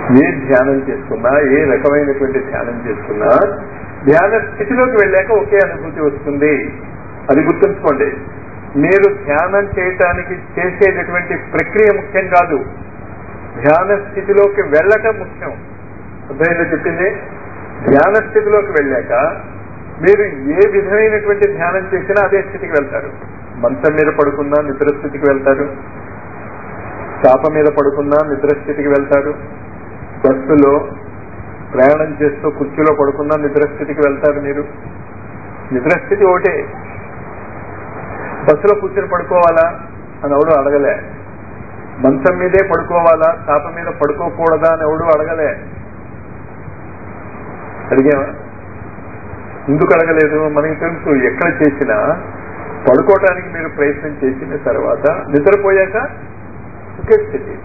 ఏ ధ్యానం చేసుకున్నా ఏ రకమైనటువంటి ధ్యానం చేసుకున్నా ధ్యాన స్థితిలోకి వెళ్ళాక ఒకే అనుభూతి వస్తుంది అది గుర్తుంచుకోండి మీరు ధ్యానం చేయటానికి చేసేటటువంటి ప్రక్రియ ముఖ్యం కాదు ధ్యాన స్థితిలోకి వెళ్ళటం ముఖ్యం అర్థమైందో చెప్పింది ధ్యాన స్థితిలోకి వెళ్ళాక మీరు ఏ విధమైనటువంటి ధ్యానం చేసినా అదే స్థితికి వెళ్తారు మంచం మీద పడుకున్నా నిద్ర స్థితికి వెళ్తారు చాప మీద పడుకున్నా నిద్ర స్థితికి వెళ్తారు బస్సులో ప్రయాణం చేస్తూ కుర్చీలో పడుకున్నా నిద్ర స్థితికి వెళ్తారు మీరు నిద్రస్థితి ఒకటే బస్సులో కూర్చొని పడుకోవాలా అని ఎవడు అడగలే మంచం మీదే పడుకోవాలా చాప మీద పడుకోకూడదా అని ఎవడు అడగలే అడిగామా ఎందుకు అడగలేదు మనకి తెలుసు ఎక్కడ చేసినా పడుకోవటానికి మీరు ప్రయత్నం చేసిన తర్వాత నిద్రపోయాక ఒకే స్థితి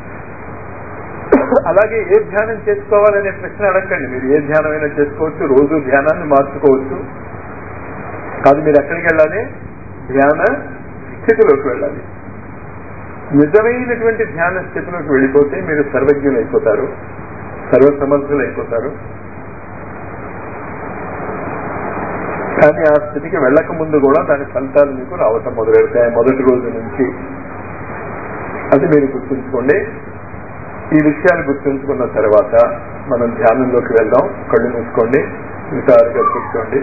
అలాగే ఏ ధ్యానం చేసుకోవాలనే ప్రశ్న అడగండి మీరు ఏ ధ్యానమైనా చేసుకోవచ్చు రోజు ధ్యానాన్ని మార్చుకోవచ్చు కాదు మీరు ఎక్కడికి వెళ్ళాలి ధ్యాన స్థితిలోకి వెళ్ళాలి నిజమైనటువంటి ధ్యాన స్థితిలోకి వెళ్ళిపోతే మీరు సర్వజ్ఞులు అయిపోతారు సర్వసమర్థులు అయిపోతారు కానీ ఆ స్థితికి వెళ్ళక ముందు కూడా దాని ఫలితాలు మీకు రావటం మొదలెడతాయి మొదటి రోజు నుంచి అది మీరు గుర్తుంచుకోండి ఈ విషయాలు గుర్తుంచుకున్న తర్వాత మనం ధ్యానంలోకి వెళ్దాం కళ్ళు మూసుకోండి నిటారుగా కూర్చోండి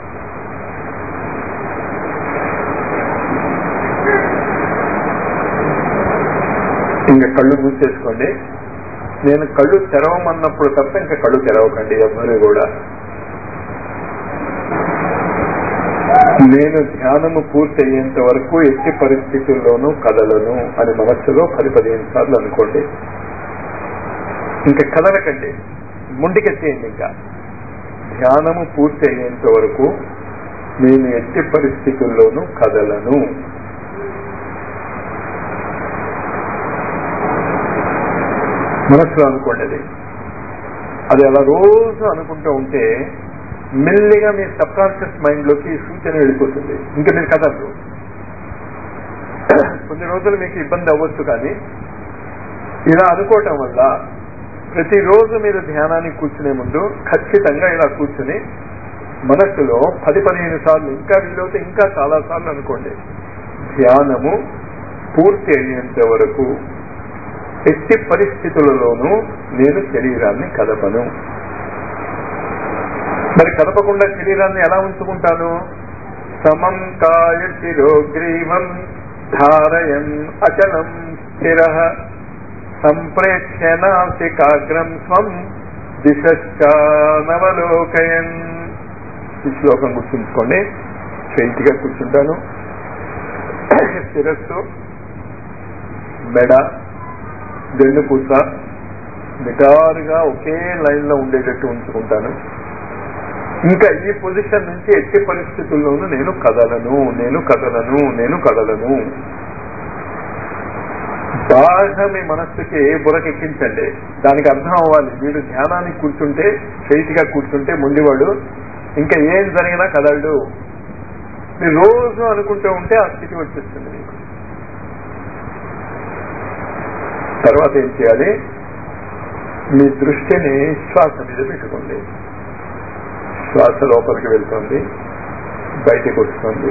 ఇంకా కళ్ళు మూసేసుకోండి నేను కళ్ళు తెరవమన్నప్పుడు తప్ప ఇంకా కళ్ళు తెరవకండి ఎవరు కూడా నేను ధ్యానము పూర్తి అయ్యేంత వరకు ఎట్టి పరిస్థితుల్లోనూ కదలను అని మనస్సులో పది పదిహేను సార్లు అనుకోండి ఇంకా కదలకండి ముందుకెత్తేయండి ఇంకా ధ్యానము పూర్తి అయ్యేంత వరకు నేను ఎట్టి పరిస్థితుల్లోనూ కదలను మనసులో అనుకోండి అది అది అలా రోజు అనుకుంటూ ఉంటే మెల్లిగా మీ సబ్ కాన్షియస్ మైండ్ లోకి ఈ సూచన వెళ్ళిపోతుంది ఇంకా మీరు కదలరు కొన్ని రోజులు మీకు ఇబ్బంది అవ్వచ్చు కానీ ఇలా అనుకోవటం వల్ల ప్రతిరోజు మీరు ధ్యానానికి కూర్చునే ముందు ఖచ్చితంగా ఇలా కూర్చుని మనస్సులో పది పదిహేను సార్లు ఇంకా వీలవుతే ఇంకా చాలా సార్లు అనుకోండి ధ్యానము పూర్తి అయ్యేంత వరకు ఎట్టి పరిస్థితులలోనూ నేను శరీరాన్ని కదపను మరి కదపకుండా శరీరాన్ని ఎలా ఉంచుకుంటాను సమం కాయ శిరోగ్రీవం ధారయన్ అచలం స్థిర సంప్రేక్ష్య నాసికాగ్రం స్వం దిశానవలోకయన్ ఈ శ్లోకం గుర్తుంచుకోండి స్ట్రైట్ గా కూర్చుంటాను శిరస్సు మెడ వెన్నుపూస నిటారుగా ఒకే లైన్ లో ఉండేటట్టు ఉంచుకుంటాను ఇంకా ఈ పొజిషన్ నుంచి ఎట్టి పరిస్థితుల్లోనూ నేను కదలను నేను కదలను నేను కదలను బాగా మీ మనస్సుకి బురకెక్కించండి దానికి అర్థం అవ్వాలి వీడు ధ్యానానికి కూర్చుంటే స్ట్రైట్ గా కూర్చుంటే ముండివాడు ఇంకా ఏం జరిగినా కదలడు మీరు రోజు అనుకుంటూ ఉంటే ఆ స్థితి వచ్చేస్తుంది మీకు తర్వాత ఏం చేయాలి మీ దృష్టిని శ్వాస మీద పెట్టుకోండి శ్వాస లోపలికి వెళ్తుంది బయటికి వస్తుంది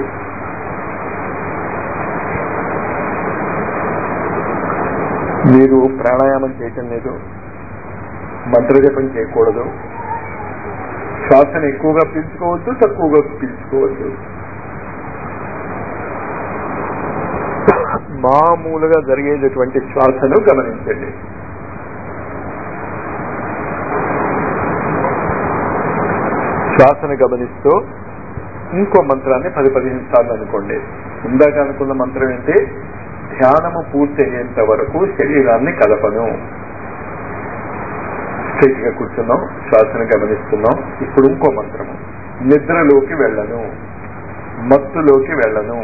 మీరు ప్రాణాయామం చేయటం లేదు మంత్రజపం చేయకూడదు శ్వాసను ఎక్కువగా పీల్చుకోవద్దు తక్కువగా పీల్చుకోవద్దు మామూలుగా జరిగేటటువంటి శ్వాసను గమనించండి శ్వాసను గమనిస్తూ ఇంకో మంత్రాన్ని పది పదిహేను సార్లు అనుకోండి ఇందాక అనుకున్న మంత్రం ఏంటి ధ్యానము పూర్తి అయ్యేంత వరకు శరీరాన్ని కలపను స్ట్రైట్ గా కూర్చున్నాం శ్వాసను గమనిస్తున్నాం ఇప్పుడు ఇంకో మంత్రము నిద్రలోకి వెళ్ళను మత్తులోకి వెళ్ళను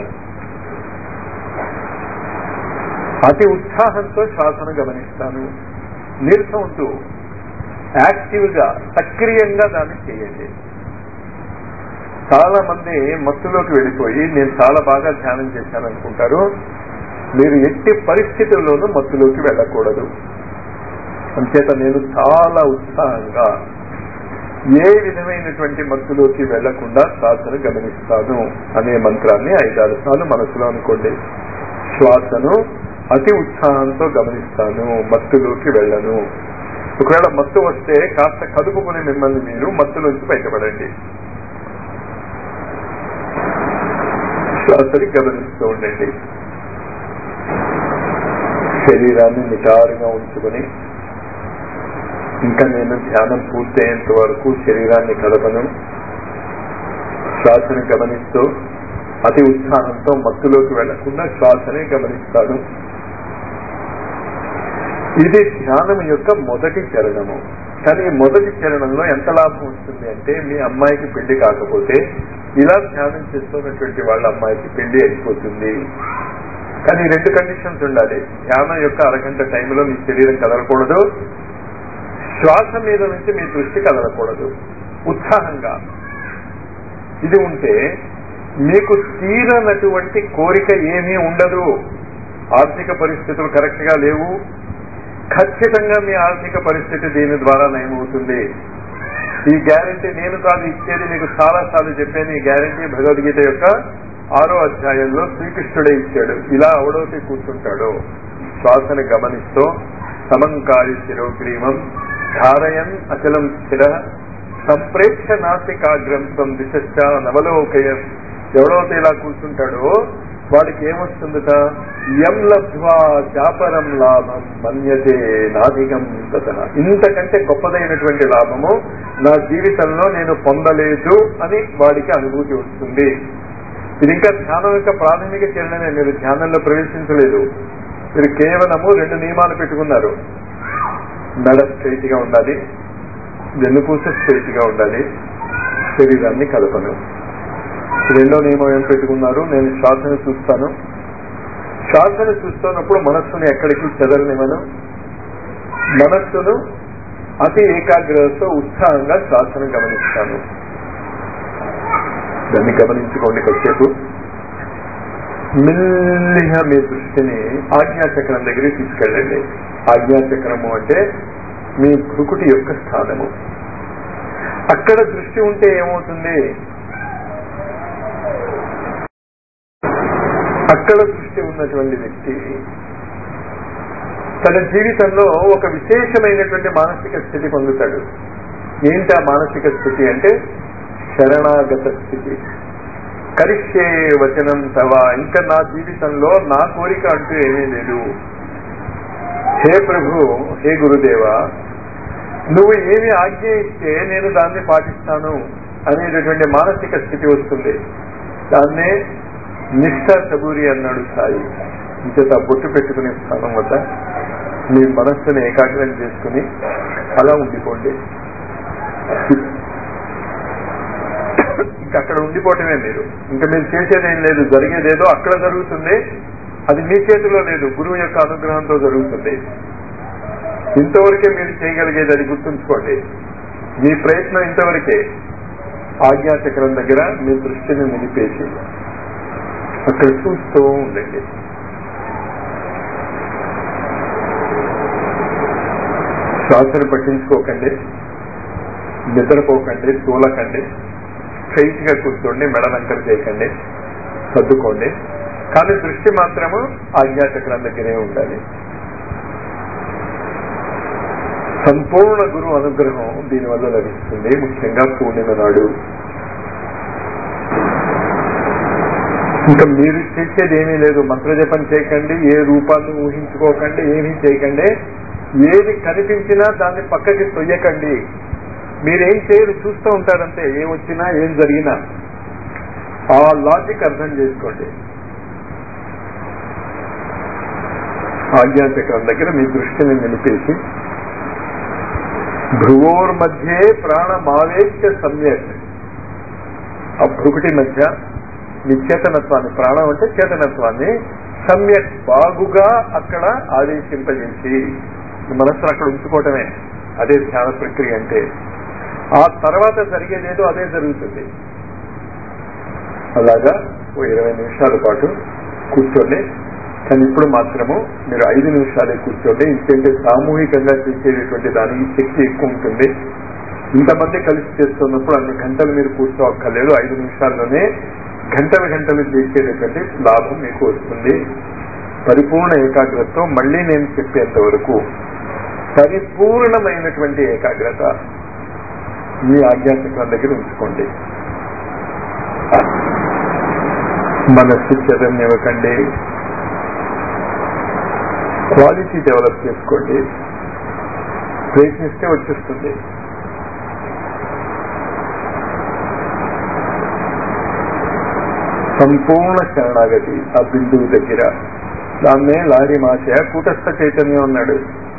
అతి ఉత్సాహంతో శ్వాసను గమనిస్తాను నీరసంతో యాక్టివ్ గా సక్రియంగా దాన్ని చేయండి చాలా మంది మత్తులోకి వెళ్ళిపోయి నేను చాలా బాగా ధ్యానం చేశాను అనుకుంటారు మీరు ఎట్టి పరిస్థితుల్లోనూ మత్తులోకి వెళ్ళకూడదు అంచేత నేను చాలా ఉత్సాహంగా ఏ విధమైనటువంటి మత్తులోకి వెళ్లకుండా శ్వాసను గమనిస్తాను అనే మంత్రాన్ని ఐదారు సార్లు మనసులో అనుకోండి శ్వాసను అతి ఉత్సాహంతో గమనిస్తాను మత్తులోకి వెళ్ళను ఒకవేళ మత్తు వస్తే కాస్త కదుపుకుని మిమ్మల్ని మీరు మత్తులోంచి బయటపడండి శ్వాసని గమనిస్తూ ఉండండి శరీరాన్ని నిటారుగా ఉంచుకొని ఇంకా నేను ధ్యానం పూర్తయ్యేంత వరకు శరీరాన్ని కదపను శ్వాసను గమనిస్తూ అతి ఉత్సాహంతో మత్తులోకి వెళ్లకుండా శ్వాసనే గమనిస్తాడు ఇది ధ్యానం యొక్క మొదటి చరణము కానీ ఈ మొదటి చరణంలో ఎంత లాభం వస్తుంది అంటే మీ అమ్మాయికి పెళ్లి కాకపోతే ఇలా ధ్యానం చేస్తున్నటువంటి వాళ్ళ అమ్మాయికి పెళ్లి అయిపోతుంది కానీ ఈ రెండు కండిషన్స్ ఉండాలి ధ్యానం యొక్క అరగంట టైంలో మీ శరీరం కదలకూడదు శ్వాస మీద నుంచి మీ దృష్టి కదలకూడదు ఉత్సాహంగా ఇది ఉంటే మీకు తీరనటువంటి కోరిక ఏమీ ఉండదు ఆర్థిక పరిస్థితులు కరెక్ట్ గా లేవు ఖచ్చితంగా మీ ఆర్థిక పరిస్థితి దీని ద్వారా నయమవుతుంది ఈ గ్యారంటీ నేను కాదు ఇచ్చేది మీకు చాలా సార్లు చెప్పాను ఈ గ్యారంటీ భగవద్గీత యొక్క ఆరో అధ్యాయంలో శ్రీకృష్ణుడే ఇచ్చాడు ఇలా అవడోతి కూర్చుంటాడు శ్వాసను గమనిస్తూ సమంకారి శిరోగ్రీవం ధారయన్ అచలం స్థిర సంప్రేక్ష నాసికాగ్రం త్వం దిశశ్చ నవలోకయం ఎవడైతే ఇలా కూర్చుంటాడో వాడికి ఏమొస్తుందట ఎం లబ్ధ్వా చాపరం లాభం మన్యతే నాధికం తత ఇంతకంటే గొప్పదైనటువంటి లాభము నా జీవితంలో నేను పొందలేదు అని వాడికి అనుభూతి వస్తుంది ఇది ఇంకా ధ్యానం యొక్క ప్రాథమిక చరణమే మీరు ధ్యానంలో ప్రవేశించలేదు మీరు కేవలము రెండు నియమాలు పెట్టుకున్నారు నడ స్ట్రైట్ గా ఉండాలి వెన్నుపూస స్ట్రైట్ గా ఉండాలి శరీరాన్ని కలపను రెండో నియమం ఏం పెట్టుకున్నారు నేను శ్వాసను చూస్తాను శ్వాసను చూస్తున్నప్పుడు మనస్సును ఎక్కడికి చెదరనివ్వను మనస్సును అతి ఏకాగ్రతతో ఉత్సాహంగా శ్వాసను గమనిస్తాను దాన్ని గమనించుకోండి కాసేపు మెల్లిగా మీ దృష్టిని ఆజ్ఞాచక్రం దగ్గరికి తీసుకెళ్ళండి ఆజ్ఞాచక్రము అంటే మీ భృకుటి యొక్క స్థానము అక్కడ దృష్టి ఉంటే ఏమవుతుంది అక్కడ దృష్టి ఉన్నటువంటి వ్యక్తి తన జీవితంలో ఒక విశేషమైనటువంటి మానసిక స్థితి పొందుతాడు ఏంటి ఆ మానసిక స్థితి అంటే శరణాగత స్థితి కరిష్యే వచనం తవ ఇంకా నా జీవితంలో నా కోరిక అంటూ ఏమీ లేదు హే ప్రభు హే గురుదేవ నువ్వు ఏమి ఆజ్ఞ ఇస్తే నేను దాన్ని పాటిస్తాను అనేటటువంటి మానసిక స్థితి వస్తుంది దాన్నే నిష్ఠ సబూరి అన్నాడు సాయి ఇంచేత బొట్టు పెట్టుకునే స్థానం వద్ద మీ మనస్సుని ఏకాగ్రం చేసుకుని అలా ఉండిపోండి ఇంకా అక్కడ ఉండిపోవటమే మీరు ఇంకా మీరు చేసేదేం లేదు జరిగేదేదో అక్కడ జరుగుతుంది అది మీ చేతిలో లేదు గురువు యొక్క అనుగ్రహంతో జరుగుతుంది ఇంతవరకే మీరు చేయగలిగేది అది గుర్తుంచుకోండి మీ ప్రయత్నం ఇంతవరకే ఆజ్ఞాచక్రం దగ్గర మీ దృష్టిని నిలిపేసి అక్కడ చూస్తూ ఉండండి శ్వాసను పట్టించుకోకండి నిద్రపోకండి తూలకండి స్ట్రైట్ గా కూర్చోండి మెడలంకర చేయకండి సర్దుకోండి కానీ దృష్టి మాత్రము ఆజ్ఞాచక్రం దగ్గరే ఉండాలి సంపూర్ణ గురు అనుగ్రహం దీనివల్ల లభిస్తుంది ముఖ్యంగా పూర్ణిమ నాడు ఇంకా మీరు చేసేది ఏమీ లేదు మంత్రజపం చేయకండి ఏ రూపాన్ని ఊహించుకోకండి ఏమీ చేయకండి ఏది కనిపించినా దాన్ని పక్కకి తొయ్యకండి మీరేం చేయరు చూస్తూ ఉంటారంటే ఏం వచ్చినా ఏం జరిగినా ఆ లాజిక్ అర్థం చేసుకోండి ఆజ్ఞాచక్రం దగ్గర మీ దృష్టిని నిలిపేసి భ్రువోర్ మధ్యే ప్రాణమావేశ్య సమ్యక్ ఆ భ్రుకుటి మధ్య మీ చేతనత్వాన్ని ప్రాణం అంటే చేతనత్వాన్ని సమ్యక్ బాగుగా అక్కడ ఆదేశింపజేసి మనస్సును అక్కడ ఉంచుకోవటమే అదే ధ్యాన ప్రక్రియ అంటే ఆ తర్వాత జరిగేదేదో అదే జరుగుతుంది అలాగా ఓ ఇరవై నిమిషాల పాటు కూర్చొని కానీ ఇప్పుడు మాత్రము మీరు ఐదు నిమిషాలే కూర్చోండి ఇంకంటే సామూహికంగా చేసేటటువంటి దానికి శక్తి ఎక్కువ ఉంటుంది ఇంతమంది కలిసి చేస్తున్నప్పుడు అన్ని గంటలు మీరు కూర్చోక్కర్లేదు ఐదు నిమిషాల్లోనే గంటలు గంటలు చేసేటటువంటి లాభం మీకు వస్తుంది పరిపూర్ణ ఏకాగ్రతతో మళ్ళీ నేను చెప్పేంత వరకు పరిపూర్ణమైనటువంటి ఏకాగ్రత మీ ఆజ్ఞాచక్రం దగ్గర ఉంచుకోండి మనస్సు చదవనివ్వకండి క్వాలిటీ డెవలప్ చేసుకోండి ప్రయత్నిస్తే వచ్చేస్తుంది సంపూర్ణ శరణాగతి ఆ బిందువు దగ్గర దాన్నే లారీ మాసే కూటస్థ చైతన్యం ఉన్నాడు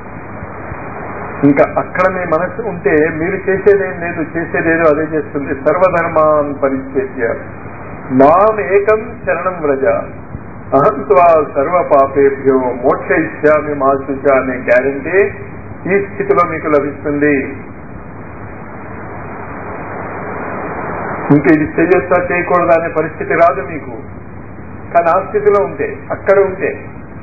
ఇంకా అక్కడ మీ మనసు ఉంటే మీరు చేసేదేం లేదు చేసేదేదో అదే చేస్తుంది సర్వధర్మాన్ పరిచ్ఛేద్య మాం ఏకం శరణం వ్రజ అహంత్వా సర్వ పాపేభ్యో మోక్ష ఇచ్చామి మాసుచ అనే గ్యారంటీ ఈ స్థితిలో మీకు లభిస్తుంది ఇంకా ఇది చేయొచ్చా చేయకూడదా అనే పరిస్థితి రాదు మీకు కానీ ఆ స్థితిలో ఉంటే అక్కడ ఉంటే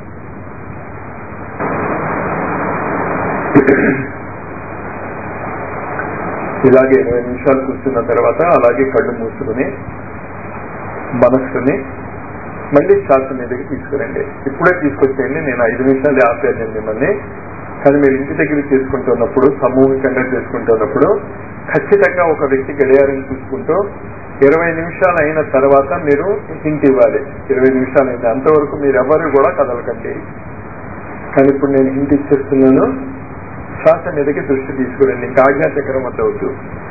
ఇలాగే ఇరవై నిమిషాలు కూర్చున్న తర్వాత అలాగే కళ్ళు మూసుకుని మనస్సుని మళ్ళీ శ్వాస మీదకి తీసుకురండి ఇప్పుడే తీసుకొచ్చేయండి నేను ఐదు నిమిషాలు ఆపాను నేను మిమ్మల్ని కానీ మీరు ఇంటి దగ్గర చేసుకుంటున్నప్పుడు సమూహికంగా చేసుకుంటున్నప్పుడు ఖచ్చితంగా ఒక వ్యక్తి గడియారం చూసుకుంటూ ఇరవై నిమిషాలు అయిన తర్వాత మీరు హింట్ ఇవ్వాలి ఇరవై నిమిషాలు అయితే అంతవరకు మీరు ఎవరు కూడా కదలకండి కానీ ఇప్పుడు నేను హింట్ ఇచ్చేస్తున్నాను శ్వాస మీదకి దృష్టి తీసుకురండి ఇంకా ఆజ్ఞాచక్రం వద్దవద్దు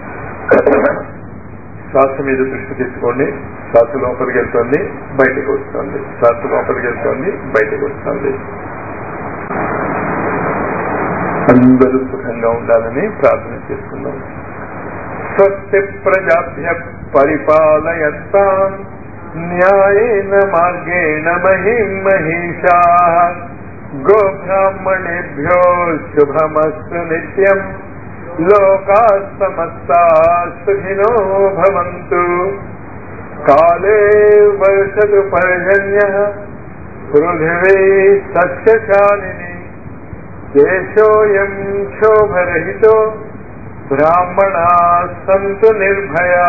శ్వాస మీద దృష్టి తీసుకోండి శ్వాస లోపలికి వెళ్తుంది బయటకు వస్తుంది శ్వాస లోపలికి వెళ్తుంది బయటకు వస్తుంది అందరూ సుఖంగా ఉండాలని ప్రార్థన చేసుకుందాం స్వస్తి ప్రజాభ్య పరిపాలయంతా న్యాయేన మార్గేణ మహిం మహిషా గోబ్రాహ్మణేభ్యో శుభమస్తు నిత్యం లోకా సమస్తా సుఖినో భవంతు కాలే వర్షతు పర్జన్య పృథివీ సస్యశాలిని దేశోయం క్షోభరహితో బ్రాహ్మణా సంతు నిర్భయా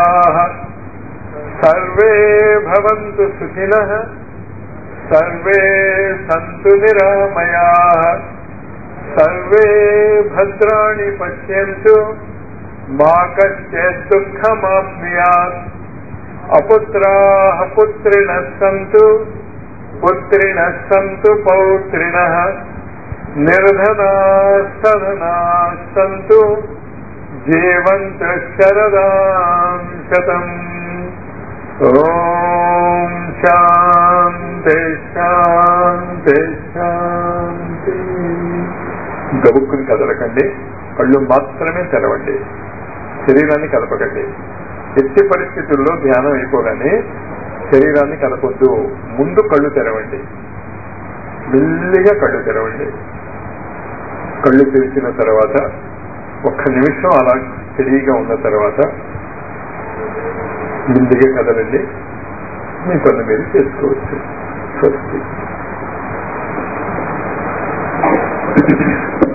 సర్వే భవంతు సుఖినః సర్వే సంతు నిరామయా సర్వే భద్రాణి పశ్యంతు మా కశ్చిత్ దుఃఖమాప్నుయాత్ అపుత్రాः పుత్రిణः సంతు పుత్రిణः సంతు పౌత్రిణः నిర్ధనాः సదనాः సంతు జీవంత శరదాం శతం ఓం శాంతి శాంతి శాంతి గబుక్కుని కదలకండి కళ్ళు మాత్రమే తెరవండి శరీరాన్ని కదపకండి ఎట్టి పరిస్థితుల్లో ధ్యానం అయిపోగానే శరీరాన్ని కదపొద్దు ముందు కళ్ళు తెరవండి మెల్లిగా కళ్ళు తెరవండి కళ్ళు తెరిచిన తర్వాత ఒక్క నిమిషం అలా స్టడీగా ఉన్న తర్వాత ముందుగా కదలండి మీ పనులు మీరు చేసుకోవచ్చు స్వస్తి